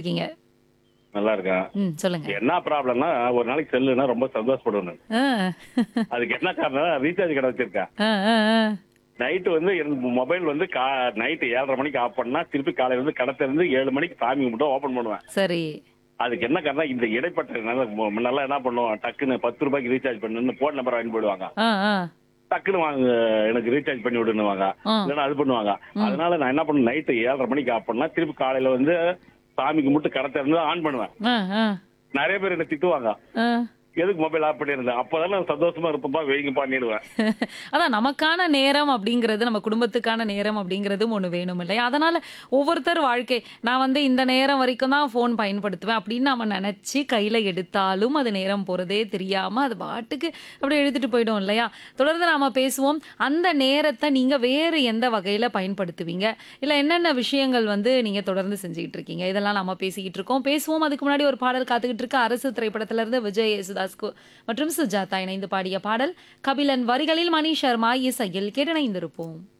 இருக்கீங்க நல்லா இருக்கேன் ம் சொல்லுங்க என்ன ப்ராப்ளம்னா ஒரு நாளைக்கு செல்லுனா ரொம்ப சந்தோஷப்படுவேன் நான். ஆ. அதுக்கு என்ன காரணம் ரீசார்ஜ் கடை வச்சிருக்கேன் ஆ, ஆ, ஆ. நைட்டு வந்து எனக்கு மொபைல் வந்து கா நைட்டு ஏழரை மணிக்கு ஆஃப் பண்ணா திருப்பி காலையில வந்து கடை திறந்து ஏழு மணிக்கு சாமி மட்டும் ஓபன் பண்ணுவேன் சரி அதுக்கு என்ன காரணம் இந்த இடைப்பட்ட நல்லா முன்னெல்லாம் என்ன பண்ணுவோம் டக்குன்னு பத்து ரூபாய்க்கு ரீசார்ஜ் பண்ணுன்னு போன் நம்பர் வாங்கி போயிடுவாங்க ஆ ஆ டக்குன்னு வாங்க எனக்கு ரீசார்ஜ் பண்ணி விடுனுவாங்க ஆ. இல்லைன்னா அது பண்ணுவாங்க அதனால நான் என்ன பண்ண நைட்டு ஏழரை மணிக்கு ஆஃப் பண்ணா திருப்பி காலையில வந்து சாமிக்கு மட்டும் கடை திறந்து ஆன் பண்ணுவேன் ஆ ஆ நிறைய பேர் என்ன திட்டுவாங்க ஆ எதுக்கு மொபைல் ஆஃப் பண்ணியிருந்தேன் அப்போதான் நான் சந்தோஷமா இருப்பப்பா வெயிங்க பண்ணிடுவேன் அதான் நமக்கான நேரம் அப்படிங்கிறது நம்ம குடும்பத்துக்கான நேரம் அப்படிங்கிறதும் ஒன்று வேணும் இல்லையா அதனால ஒவ்வொருத்தர் வாழ்க்கை நான் வந்து இந்த நேரம் வரைக்கும் தான் ஃபோன் பயன்படுத்துவேன் அப்படின்னு நம்ம நினச்சி கையில் எடுத்தாலும் அது நேரம் போகிறதே தெரியாமல் அது பாட்டுக்கு அப்படியே எடுத்துகிட்டு போயிடும் இல்லையா தொடர்ந்து நாம பேசுவோம் அந்த நேரத்தை நீங்கள் வேறு எந்த வகையில் பயன்படுத்துவீங்க இல்லை என்னென்ன விஷயங்கள் வந்து நீங்கள் தொடர்ந்து செஞ்சுக்கிட்டு இருக்கீங்க இதெல்லாம் நாம பேசிக்கிட்டு இருக்கோம் பேசுவோம் அதுக்கு முன்னாடி ஒரு பாடல் காத்துக்கிட்டு இருக்கு அரசு திரைப்படத்துல இருந்து விஜய் யேசுதாஸ் கு- மற்றும் சுஜாதா இணைந்து பாடிய பாடல் கபிலன் வரிகளில் மணி சர்மா இசையில் கேட்டிணைந்திருப்போம்